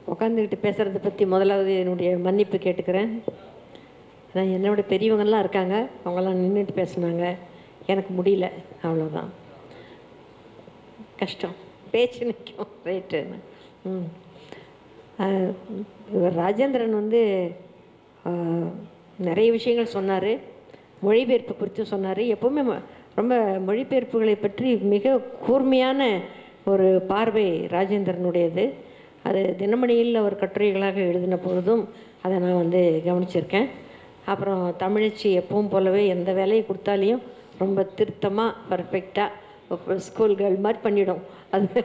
உட்காந்துக்கிட்டு பேசுகிறத பற்றி முதலாவது என்னுடைய மன்னிப்பு கேட்டுக்கிறேன் நான் என்னோட பெரியவங்கெல்லாம் இருக்காங்க அவங்கெல்லாம் நின்றுட்டு பேசுனாங்க எனக்கு முடியல அவ்வளோதான் கஷ்டம் பேச்சு நிற்கும் ரைட்டு ம் ஆஹ் இவர் ராஜேந்திரன் வந்து ஆஹ், நிறைய விஷயங்கள் சொன்னார் மொழிபெயர்ப்பு குறித்து சொன்னார் எப்போவுமே ம- ரொம்ப மொழிபெயர்ப்புகளை பற்றி மிக கூர்மையான ஒரு பார்வை ராஜேந்திரனுடையது அது தினமணியில் ஒரு கட்டுரைகளாக எழுதின பொழுதும் அதை நான் வந்து கவனிச்சிருக்கேன் அப்புறம் தமிழச்சி எப்பவும் போலவே எந்த வேலையை கொடுத்தாலையும் ரொம்ப திருத்தமாக பர்ஃபெக்டாக ஸ்கூல் கேர்ள் மாதிரி பண்ணிடும் அது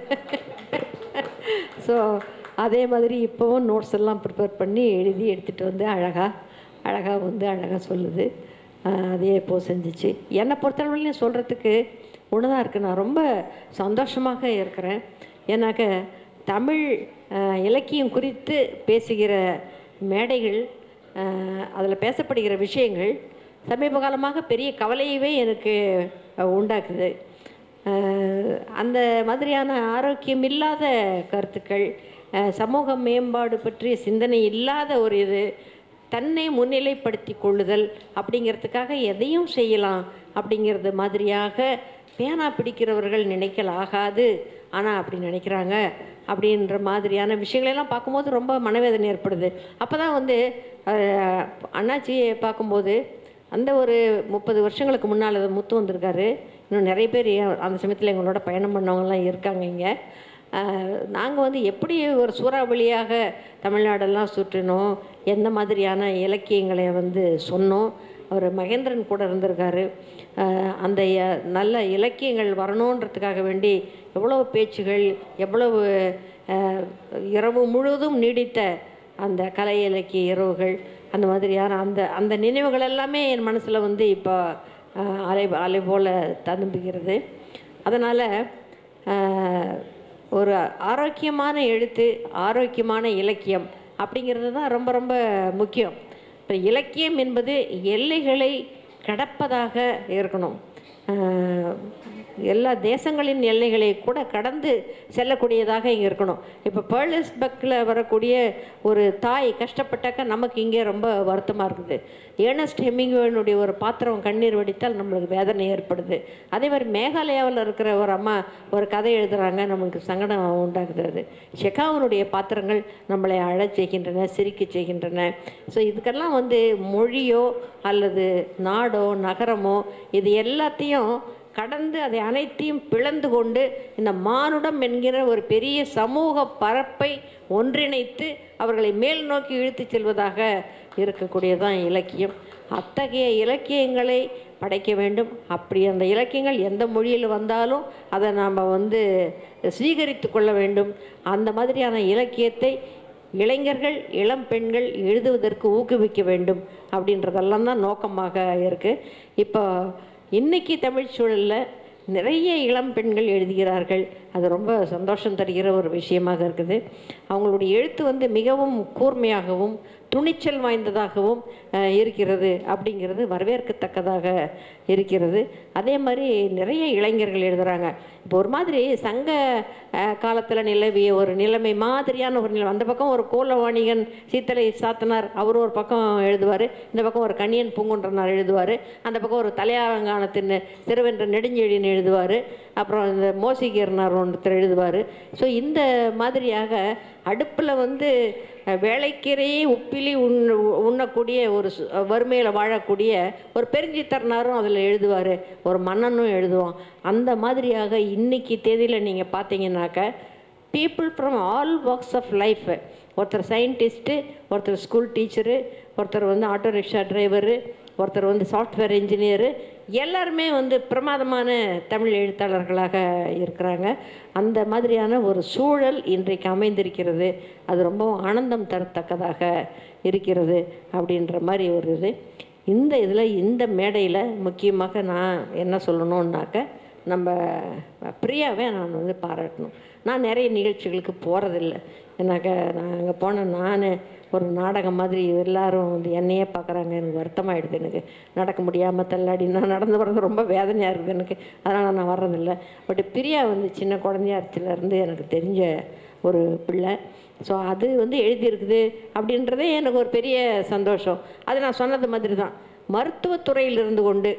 ஸோ அதே மாதிரி இப்போவும் நோட்ஸ் எல்லாம் ப்ரிப்பேர் பண்ணி எழுதி எடுத்துகிட்டு வந்து அழகாக அழகாக வந்து அழகாக சொல்லுது ஆஹ் அதே இப்போ செஞ்சுச்சு என்னை பொறுத்தளவுலையும் சொல்கிறதுக்கு ஒன்று தான் இருக்குது நான் ரொம்ப சந்தோஷமாக இருக்கிறேன் ஏன்னாக்க தமிழ் ஆஹ் இலக்கியம் குறித்து பேசுகிற மேடைகள் அதில் பேசப்படுகிற விஷயங்கள் சமீப காலமாக பெரிய கவலையவே எனக்கு அஹ், உண்டாக்குது அஹ், அந்த மாதிரியான ஆரோக்கியம் இல்லாத கருத்துக்கள் அஹ், சமூக மேம்பாடு பற்றிய சிந்தனை இல்லாத ஒரு இது தன்னை முன்னிலைப்படுத்தி கொள்ளுதல் அப்படிங்கிறதுக்காக எதையும் செய்யலாம் அப்படிங்கிறது மாதிரியாக பேனா பிடிக்கிறவர்கள் நினைக்கல் ஆகாது ஆனால் அப்படி நினைக்கிறாங்க அப்படின்ற மாதிரியான விஷயங்களெல்லாம் பார்க்கும்போது ரொம்ப மனவேதனை ஏற்படுது அப்போ தான் வந்து அஹ், அண்ணாச்சியை பார்க்கும்போது அந்த ஒரு முப்பது வருஷங்களுக்கு முன்னால் முத்து வந்திருக்காரு இன்னும் நிறைய பேர் ஏன் அந்த சமயத்தில் எங்களோட பயணம் பண்ணவங்கலாம் இருக்காங்க இங்கே நாங்கள் வந்து எப்படி ஒரு சூறாவளியாக தமிழ்நாடெல்லாம் சுற்றினோம் எந்த மாதிரியான இலக்கியங்களை வந்து சொன்னோம் அவர் மகேந்திரன் கூட இருந்திருக்காரு ஆஹ் அந்த ய- நல்ல இலக்கியங்கள் வரணுன்றதுக்காக வேண்டி எவ்வளவு பேச்சுகள் எவ்வளவு ஆஹ் இரவு முழுவதும் நீடித்த அந்த கலை இலக்கிய இரவுகள் அந்த மாதிரியான அந்த அந்த நினைவுகள் எல்லாமே என் மனசில் வந்து இப்போ ஆஹ் அலை அலை போல் ததும்புகிறது அதனால் ஒரு ஆரோக்கியமான எழுத்து ஆரோக்கியமான இலக்கியம் அப்படிங்கிறது தான் ரொம்ப ரொம்ப முக்கியம் இப்போ இலக்கியம் என்பது எல்லைகளை கடப்பதாக இருக்கணும் ஆஹ் எல்லா தேசங்களின் எல்லைகளை கூட கடந்து செல்லக்கூடியதாக இங்கே இருக்கணும் இப்போ பேர்லஸ் பக்கில் வரக்கூடிய ஒரு தாய் கஷ்டப்பட்டாக்க நமக்கு இங்கே ரொம்ப வருத்தமாக இருக்குது ஏர்னஸ்ட் ஹெமிங்வேனுடைய ஒரு பாத்திரம் கண்ணீர் வடித்தால் நம்மளுக்கு வேதனை ஏற்படுது அதே மாதிரி மேகாலயாவில் இருக்கிற ஒரு அம்மா ஒரு கதை எழுதுகிறாங்க நம்மளுக்கு சங்கடம் உண்டாகுது அது ஷெகாவனுடைய பாத்திரங்கள் நம்மளை அழச் செய்கின்றன சிரிக்க செய்கின்றன ஸோ இதுக்கெல்லாம் வந்து மொழியோ அல்லது நாடோ நகரமோ இது எல்லாத்தையும் கடந்து அதை அனைத்தையும் பிளந்து கொண்டு இந்த மானுடம் என்கிற ஒரு பெரிய சமூக பரப்பை ஒன்றிணைத்து அவர்களை மேல் நோக்கி இழுத்துச் செல்வதாக இருக்கக்கூடியதான் இலக்கியம் அத்தகைய இலக்கியங்களை படைக்க வேண்டும் அப்படி அந்த இலக்கியங்கள் எந்த மொழியில் வந்தாலும் அதை நாம் வந்து ஸ்வீகரித்து கொள்ள வேண்டும் அந்த மாதிரியான இலக்கியத்தை இளைஞர்கள் இளம் பெண்கள் எழுதுவதற்கு ஊக்குவிக்க வேண்டும் அப்படின்றதெல்லாம் தான் நோக்கமாக இருக்குது இப்போ இன்னைக்கு தமிழ் சூழலில் நிறைய இளம் பெண்கள் எழுதுகிறார்கள் அது ரொம்ப சந்தோஷம் தருகிற ஒரு விஷயமாக இருக்குது அவங்களுடைய எழுத்து வந்து மிகவும் கூர்மையாகவும் துணிச்சல் வாய்ந்ததாகவும் அஹ், இருக்கிறது அப்படிங்கிறது வரவேற்கத்தக்கதாக இருக்கிறது அதே மாதிரி நிறைய இளைஞர்கள் எழுதுகிறாங்க இப்போ ஒரு மாதிரி சங்க காலத்தில் நிலவிய ஒரு நிலைமை மாதிரியான ஒரு நிலை அந்த பக்கம் ஒரு கோலவாணிகன் சீத்தலை சாத்தனார் அவர் ஒரு பக்கம் எழுதுவார் இந்த பக்கம் ஒரு கணியன் பூங்குன்றனார் எழுதுவார் அந்த பக்கம் ஒரு தலையாங்கானத்தின் திருவென்ற நெடுஞ்செழியன் எழுதுவார் அப்புறம் இந்த மோசிகர்னார் ஒருத்தர் எழுதுவார் ஸோ இந்த மாதிரியாக அடுப்பில் வந்து அஹ், வேலைக்கீரையே உப்பிலி உண் உண்ணக்கூடிய ஒரு வறுமையில் வாழக்கூடிய ஒரு பெருஞ்சித்தரனாரும் அதில் எழுதுவார் ஒரு மன்னனும் எழுதுவான் அந்த மாதிரியாக இன்னைக்கு தேதியில் நீங்கள் பார்த்தீங்கன்னாக்க people from all works of life ஒருத்தர் சயின்டிஸ்ட்டு ஒருத்தர் ஸ்கூல் டீச்சரு ஒருத்தர் வந்து ஆட்டோ ரிக்ஷா டிரைவரு ஒருத்தர் வந்து சாஃப்ட்வேர் இன்ஜினியரு எல்லாருமே வந்து பிரமாதமான தமிழ் எழுத்தாளர்களாக இருக்கிறாங்க அந்த மாதிரியான ஒரு சூழல் இன்றைக்கு அமைந்திருக்கிறது அது ரொம்பவும் ஆனந்தம் தரத்தக்கதாக இருக்கிறது அப்படின்ற மாதிரி ஒரு இது இந்த இதில் இந்த மேடையில் முக்கியமாக நான் என்ன சொல்லணுன்னாக்க நம்ம பிரியாவை நான் வந்து பாராட்டணும் நான் நிறைய நிகழ்ச்சிகளுக்கு போகிறதில்ல ஏன்னாக்க நான் அங்கே போன நான் ஒரு நாடகம் மாதிரி எல்லாரும் வந்து என்னையே பார்க்குறாங்க எனக்கு வருத்தமாயிடுது எனக்கு நடக்க முடியாமல் தள்ளாடி நான் நடந்து வர்றது ரொம்ப வேதனையாக இருக்குது எனக்கு அதனால் நான் வர்றதில்ல பட் பிரியா வந்து சின்ன குழந்தையா இருந்துலேருந்து எனக்கு தெரிஞ்ச ஒரு பிள்ளை ஸோ அது வந்து எழுதியிருக்குது அப்படின்றதே எனக்கு ஒரு பெரிய சந்தோஷம் அது நான் சொன்னது மாதிரி தான் மருத்துவத்துறையில் இருந்து கொண்டு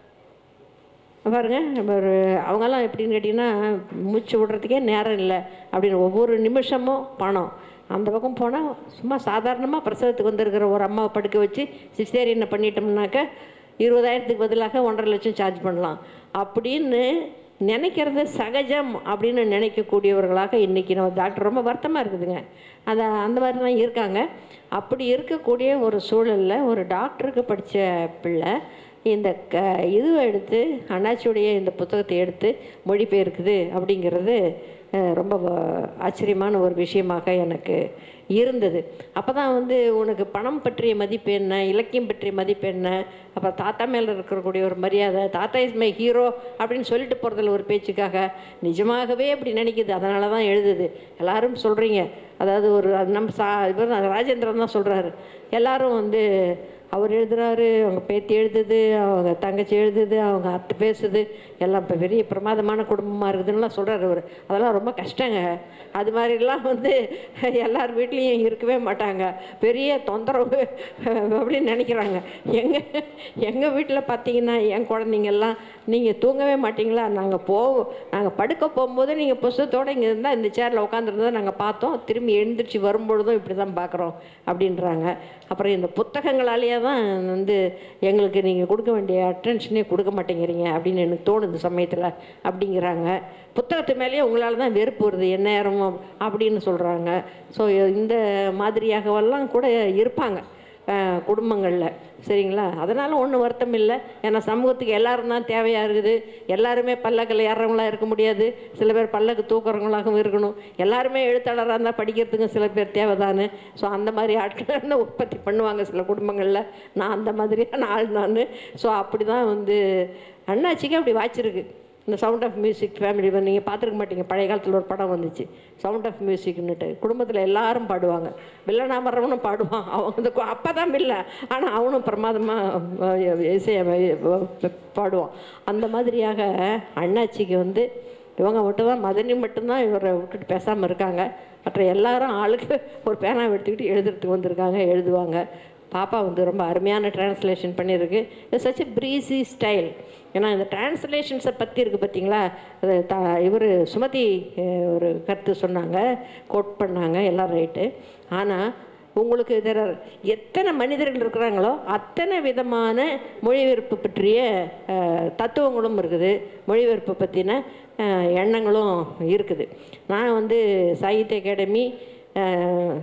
பாருங்க நம்ம ஒரு அவங்கெல்லாம் எப்படின்னு கேட்டிங்கன்னா மூச்சு விடுறதுக்கே நேரம் இல்லை அப்படின்னு ஒவ்வொரு நிமிஷமும் பணம் அந்த பக்கம் போனால் சும்மா சாதாரணமாக பிரசவத்துக்கு வந்திருக்கிற ஒரு அம்மாவை படுக்க வச்சு சிசேரியனை பண்ணிட்டோம்னாக்க இருபதாயிரத்துக்கு பதிலாக ஒன்றரை லட்சம் சார்ஜ் பண்ணலாம் அப்படின்னு நினைக்கிறது சகஜம் அப்படின்னு நினைக்கக்கூடியவர்களாக இன்றைக்கி நம்ம டாக்டர் ரொம்ப வருத்தமாக இருக்குதுங்க அதை அந்த மாதிரி தான் இருக்காங்க அப்படி இருக்கக்கூடிய ஒரு சூழலில் ஒரு டாக்டருக்கு படித்த பிள்ளை இந்த க இதுவை எடுத்து அண்ணாச்சியுடைய இந்த புத்தகத்தை எடுத்து மொழிபெயர்க்குது அப்படிங்கிறது அஹ், ரொம்ப வ- ஆச்சரியமான ஒரு விஷயமாக எனக்கு இருந்தது அப்போ தான் வந்து உனக்கு பணம் பற்றிய மதிப்பு என்ன இலக்கியம் பற்றிய மதிப்பு என்ன அப்புறம் தாத்தா மேலே இருக்கக்கூடிய ஒரு மரியாதை தாத்தா இஸ் மை ஹீரோ அப்படின்னு சொல்லிட்டு போகிறதுல ஒரு பேச்சுக்காக நிஜமாகவே அப்படி நினைக்குது அதனால தான் எழுதுது எல்லாரும் சொல்கிறீங்க அதாவது ஒரு அது நம்ம சா இவர் தான் ராஜேந்திரன் தான் சொல்கிறாரு எல்லாரும் வந்து அவர் எழுதுறாரு அவங்க பேத்தி எழுதுது அவங்க தங்கச்சி எழுதுது அவங்க அத்தை பேசுது எல்லாம் இப்போ பெரிய பிரமாதமான குடும்பமாக இருக்குதுன்னுலாம் சொல்கிறாரு அவர் அதெல்லாம் ரொம்ப கஷ்டங்க அது மாதிரிலாம் வந்து எல்லார் வீட்லேயும் இருக்கவே மாட்டாங்க பெரிய தொந்தரவு அப்படின்னு நினைக்கிறாங்க எங்கள் எங்கள் வீட்டில் பார்த்தீங்கன்னா என் குழந்தைங்கெல்லாம் நீங்கள் தூங்கவே மாட்டீங்களா நாங்கள் போவோம் நாங்கள் படுக்க போகும்போது நீங்கள் புஸ்தகத்தோடு இங்கே இருந்தால் இந்த சேரில் உட்காந்துருந்ததை நாங்கள் பார்த்தோம் திரும்பி எழுந்திரிச்சு வரும்பொழுதும் இப்படி தான் பார்க்குறோம் அப்படின்றாங்க அப்புறம் இந்த புத்தகங்களாலேயே தான் வந்து எங்களுக்கு நீங்கள் கொடுக்க வேண்டிய அட்டென்ஷனே கொடுக்க மாட்டேங்கிறீங்க அப்படின்னு எனக்கு தோணுது சமயத்தில் அப்படிங்கிறாங்க புத்தகத்து மேலேயே உங்களால் தான் வெறுப்பு வருது எந்நேரமும் அப்படின்னு சொல்கிறாங்க ஸோ இந்த மாதிரியாகவெல்லாம் கூட இருப்பாங்க அஹ், குடும்பங்களில் சரிங்களா அதனால் ஒன்றும் வருத்தம் இல்லை ஏன்னா சமூகத்துக்கு எல்லாரும் தான் தேவையாக இருக்குது எல்லாருமே பல்லக்கில் ஏறுறவங்களா இருக்க முடியாது சில பேர் பல்லக்கு தூக்குறவங்களாகவும் இருக்கணும் எல்லாருமே எழுத்தாளராக இருந்தால் படிக்கிறதுக்கும் சில பேர் தேவைதானு ஸோ அந்த மாதிரி ஆட்கள் வந்து உற்பத்தி பண்ணுவாங்க சில குடும்பங்களில் நான் அந்த மாதிரியான ஆள் நான் ஸோ அப்படி தான் வந்து அண்ணாச்சிக்கு அப்படி வாய்ச்சிருக்கு இந்த சவுண்ட் ஆஃப் மியூசிக் ஃபேமிலி வந்து நீங்கள் பார்த்துருக்க மாட்டீங்க பழைய காலத்தில் ஒரு படம் வந்துச்சு சவுண்ட் ஆஃப் மியூசிக்னுட்டு குடும்பத்தில் எல்லாரும் பாடுவாங்க வில்லனாமரவனும் பாடுவான் அவன் வந்து அப்போ தான் இல்லை ஆனால் அவனும் பிரமாதமாக இசையை பாடுவான் அந்த மாதிரியாக அண்ணாச்சிக்கு வந்து இவங்க மட்டும் தான் மதனி மட்டும்தான் இவரை விட்டுட்டு பேசாமல் இருக்காங்க மற்ற எல்லாரும் ஆளுக்கு ஒரு பேனா எடுத்துக்கிட்டு எழுதுறதுக்கு வந்திருக்காங்க எழுதுவாங்க பாப்பா வந்து ரொம்ப அருமையான டிரான்ஸ்லேஷன் பண்ணியிருக்கு இது சச் ப்ரீசி ஸ்டைல் ஏன்னா இந்த டிரான்ஸ்லேஷன்ஸை பற்றி இருக்குது பார்த்தீங்களா அது த இவர் சுமதி அஹ், ஒரு கருத்து சொன்னாங்க கோட் பண்ணாங்க எல்லாம் ரைட்டு ஆனால் உங்களுக்கு இதில் எத்தனை மனிதர்கள் இருக்கிறாங்களோ அத்தனை விதமான மொழிபெயர்ப்பு பற்றிய அஹ், தத்துவங்களும் இருக்குது மொழிபெயர்ப்பு பற்றின அஹ், எண்ணங்களும் இருக்குது நான் வந்து சாகித்ய அகாடமி அஹ்,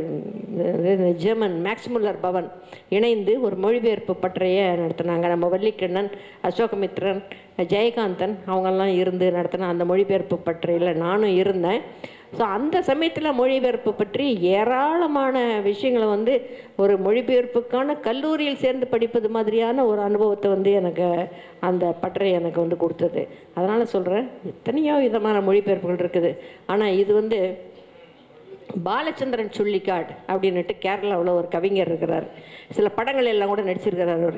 இது இது ஜெர்மன் மேக்ஸ்முல்லர் பவன் இணைந்து ஒரு மொழிபெயர்ப்பு பற்றைய நடத்தினாங்க நம்ம வள்ளிக்கண்ணன் அசோகமித்ரன் ஜெயகாந்தன் அவங்கெல்லாம் இருந்து நடத்தின அந்த மொழிபெயர்ப்பு பற்றையில் நானும் இருந்தேன் ஸோ அந்த சமயத்தில் மொழிபெயர்ப்பு பற்றி ஏராளமான விஷயங்களை வந்து ஒரு மொழிபெயர்ப்புக்கான கல்லூரியில் சேர்ந்து படிப்பது மாதிரியான ஒரு அனுபவத்தை வந்து எனக்கு அந்த பற்றை எனக்கு வந்து கொடுத்தது அதனால் சொல்கிறேன் எத்தனையோ விதமான மொழிபெயர்ப்புகள் இருக்குது ஆனால் இது வந்து பாலச்சந்திரன் சுள்ளிக்காடு அப்படின்னுட்டு கேரளாவில் ஒரு கவிஞர் இருக்கிறார் சில படங்கள் எல்லாம் கூட நடிச்சிருக்கிறார் அவர்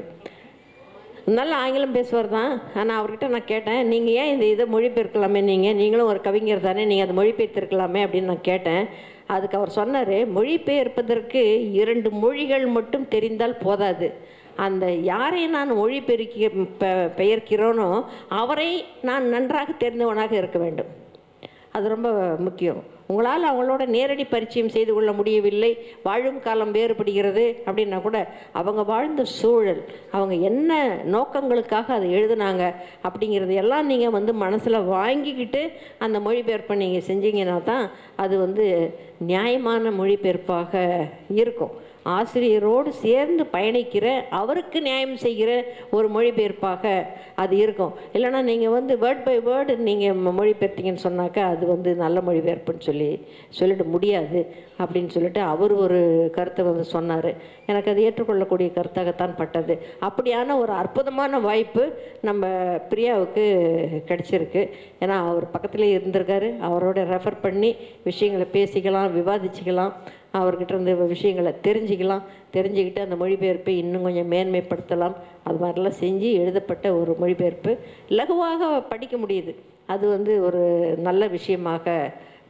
நல்ல ஆங்கிலம் பேசுவார் தான் ஆனால் அவர்கிட்ட நான் கேட்டேன் நீங்கள் ஏன் இந்த இதை மொழிபெயர்க்கலாமே நீங்கள் நீங்களும் ஒரு கவிஞர் தானே நீங்கள் அதை மொழிபெயர்த்திருக்கலாமே அப்படின்னு நான் கேட்டேன் அதுக்கு அவர் சொன்னார் மொழிபெயர்ப்பதற்கு இரண்டு மொழிகள் மட்டும் தெரிந்தால் போதாது அந்த யாரை நான் மொழிபெயர்க்கி பெ- பெயர்க்கிறோனோ அவரை நான் நன்றாக தெரிந்தவனாக இருக்க வேண்டும் அது ரொம்ப முக்கியம் உங்களால் அவங்களோட நேரடி பரிச்சயம் செய்து கொள்ள முடியவில்லை வாழும் காலம் வேறுபடுகிறது அப்படின்னா கூட அவங்க வாழ்ந்த சூழல் அவங்க என்ன நோக்கங்களுக்காக அதை எழுதுனாங்க அப்படிங்கிறது எல்லாம் நீங்கள் வந்து மனசில் வாங்கிக்கிட்டு அந்த மொழிபெயர்ப்பை நீங்கள் செஞ்சீங்கன்னா தான் அது வந்து நியாயமான மொழிபெயர்ப்பாக இருக்கும் ஆசிரியரோடு சேர்ந்து பயணிக்கிற அவருக்கு நியாயம் செய்கிற ஒரு மொழிபெயர்ப்பாக அது இருக்கும் இல்லைன்னா நீங்கள் வந்து வேர்ட் பை வேர்டு நீங்கள் மொழிபெயர்த்தீங்கன்னு சொன்னாக்கா அது வந்து நல்ல மொழிபெயர்ப்புன்னு சொல்லி சொல்லிட முடியாது அப்படின்னு சொல்லிட்டு அவர் ஒரு கருத்தை வந்து சொன்னார் எனக்கு அது ஏற்றுக்கொள்ளக்கூடிய கருத்தாகத்தான் பட்டது அப்படியான ஒரு அற்புதமான வாய்ப்பு நம்ம பிரியாவுக்கு கிடைச்சிருக்கு ஏன்னா அவர் பக்கத்துலேயே இருந்திருக்காரு அவரோட ரெஃபர் பண்ணி விஷயங்களை பேசிக்கலாம் விவாதிச்சுக்கலாம் அவர்கிட்ட இருந்து விஷயங்களை தெரிஞ்சுக்கலாம் தெரிஞ்சுக்கிட்டு அந்த மொழிபெயர்ப்பை இன்னும் கொஞ்சம் மேன்மைப்படுத்தலாம் அது மாதிரிலாம் செஞ்சு எழுதப்பட்ட ஒரு மொழிபெயர்ப்பு இலகுவாக படிக்க முடியுது அது வந்து ஒரு நல்ல விஷயமாக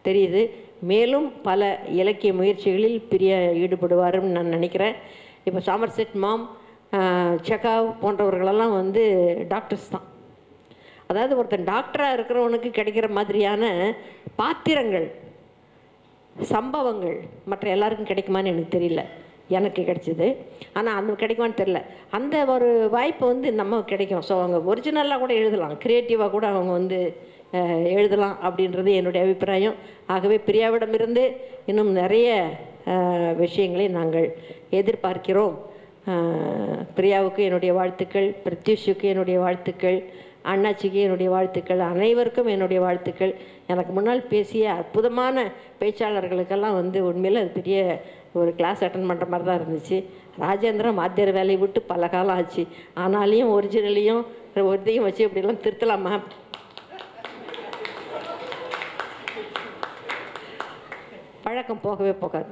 தெரியுது மேலும் பல இலக்கிய முயற்சிகளில் பிரிய ஈடுபடுவாருன்னு நான் நினைக்கிறேன் இப்போ சாமர்செட் மாம் செக்காவ் போன்றவர்களெல்லாம் வந்து டாக்டர்ஸ் தான் அதாவது ஒருத்தன் டாக்டராக இருக்கிறவனுக்கு கிடைக்கிற மாதிரியான பாத்திரங்கள் சம்பவங்கள் மற்ற எல்லாருக்கும் கிடைக்குமான்னு எனக்கு தெரியல எனக்கு கிடைச்சிது ஆனால் அந்த கிடைக்குமான்னு தெரில அந்த ஒரு வாய்ப்பு வந்து நம்ம கிடைக்கும் ஸோ அவங்க ஒரிஜினலாக கூட எழுதலாம் க்ரியேட்டிவாக கூட அவங்க வந்து அஹ், எழுதலாம் அப்படின்றது என்னுடைய அபிப்பிராயம் ஆகவே பிரியாவிடமிருந்து இன்னும் நிறைய அஹ், விஷயங்களை நாங்கள் எதிர்பார்க்கிறோம் அஹ், பிரியாவுக்கு என்னுடைய வாழ்த்துக்கள் பிரத்யூஷுக்கு என்னுடைய வாழ்த்துக்கள் அண்ணாச்சிக்கு என்னுடைய வாழ்த்துக்கள் அனைவருக்கும் என்னுடைய வாழ்த்துக்கள் எனக்கு முன்னால் பேசிய அற்புதமான பேச்சாளர்களுக்கெல்லாம் வந்து உண்மையில் அது பெரிய ஒரு கிளாஸ் அட்டன் பண்ணுற மாதிரி தான் இருந்துச்சு ராஜேந்திரன் வாத்தியார் வேலையை விட்டு பல காலம் ஆச்சு ஆனாலையும் ஒரிஜினலையும் ஒருத்தையும் வச்சு இப்படிலாம் திருத்தலாமா பழக்கம் போகவே போகாது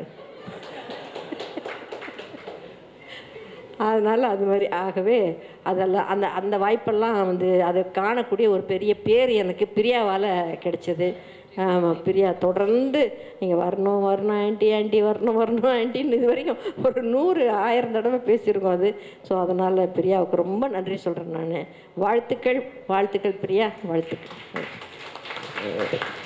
அதனால் அது மாதிரி ஆகவே அதெல்லாம் அந்த அந்த வாய்ப்பெல்லாம் வந்து அதை காணக்கூடிய ஒரு பெரிய பேர் எனக்கு பிரியாவால் கிடைச்சது ஆமாம் பிரியா தொடர்ந்து நீங்கள் வரணும் வரணும் ஆண்டி ஆண்டி வரணும் வரணும் ஆண்டின்னு இது வரைக்கும் ஒரு நூறு ஆயிரம் தடவை பேசியிருக்கோம் அது ஸோ அதனால் பிரியாவுக்கு ரொம்ப நன்றி சொல்கிறேன் நான் வாழ்த்துக்கள் வாழ்த்துக்கள் பிரியா வாழ்த்துக்கள்